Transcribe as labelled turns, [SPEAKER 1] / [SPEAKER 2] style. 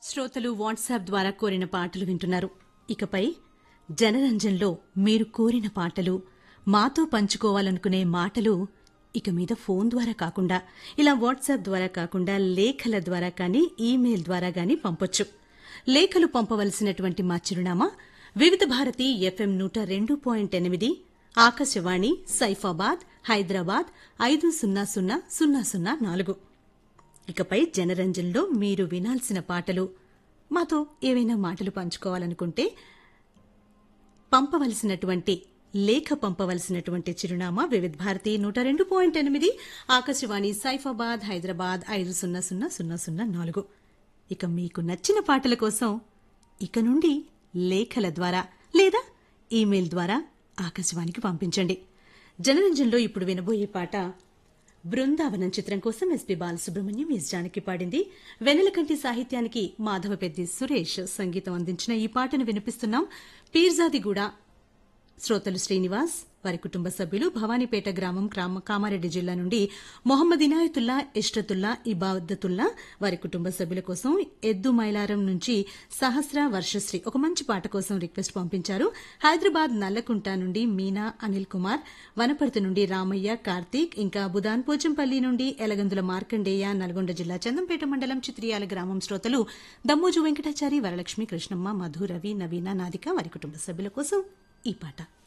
[SPEAKER 1] శ్రోతలు వాట్సాప్ ద్వారా కోరిన పాటలు వింటున్నారు ఇకపై జనరంజన్లో మీరు కోరిన పాటలు మాతో పంచుకోవాలనుకునే మాటలు ఇక మీద ఫోన్ ద్వారా కాకుండా ఇలా వాట్సాప్ ద్వారా కాకుండా లేఖల ద్వారా కానీ ఈమెయిల్ ద్వారా గానీ పంపొచ్చు లేఖలు పంపవలసినటువంటి మా చిరునామా వివిధ భారతి ఎఫ్ఎం నూట రెండు పాయింట్ ఎనిమిది ఆకాశవాణి సైఫాబాద్ హైదరాబాద్ ఐదు సున్నా సున్నా సున్నా సున్నా నాలుగు ఇకపై జనరంజన్లో మీరు వినాల్సిన పాటలు మాతో ఏవైనా మాటలు పంచుకోవాలనుకుంటే పంపవలసినటువంటి లేఖ పంపవలసినటువంటి చిరునామా వివిధ భారతి నూట రెండు పాయింట్ ఎనిమిది ఆకాశవాణి సైఫాబాద్ హైదరాబాద్ ఐదు సున్నా సున్నా సున్నా సున్నా నాలుగు ఇక మీకు నచ్చిన పాటల కోసం ఇక నుండి లేఖల ద్వారా లేదా ఈమెయిల్ ద్వారా ఆకాశవాణికి పంపించండి జనరంజన్లో ఇప్పుడు వినబోయే పాట బృందావనం చిత్రం కోసం ఎస్పీ బాలసుబ్రహ్మణ్యం ఎస్ జానకి పాడింది వెన్నెలకంటి సాహిత్యానికి మాధవ పెద్ది సురేష్ సంగీతం అందించిన ఈ పాటను వినిపిస్తున్నాం పీర్జాదిగూడ శ్రోతలు శ్రీనివాస్ వారి కుటుంబ సభ్యులు భవానీపేట గ్రామం క్రామ కామారెడ్డి జిల్లా నుండి మొహమ్మద్ ఇనాయతుల్లా ఇష్రతుల్లా ఇబాదతుల్లా వారి కుటుంబ సభ్యుల కోసం ఎద్దు మైలారం నుంచి సహస్ర వర్షశ్రీ ఒక మంచి పాట కోసం రిక్వెస్ట్ పంపించారు హైదరాబాద్ నల్లకుంట నుండి మీనా అనిల్ కుమార్ వనపర్తి నుండి రామయ్య కార్తీక్ ఇంకా బుదాన్ పోచంపల్లి నుండి ఎలగందుల మార్కండేయ నల్గొండ జిల్లా చందంపేట మండలం చిత్రియాల గ్రామం శ్రోతలు దమ్మోజు వెంకటాచారి వరలక్ష్మి కృష్ణమ్మ మధు రవి నవీన నాదిక వారి కుటుంబ సభ్యుల కోసం ఈ పాట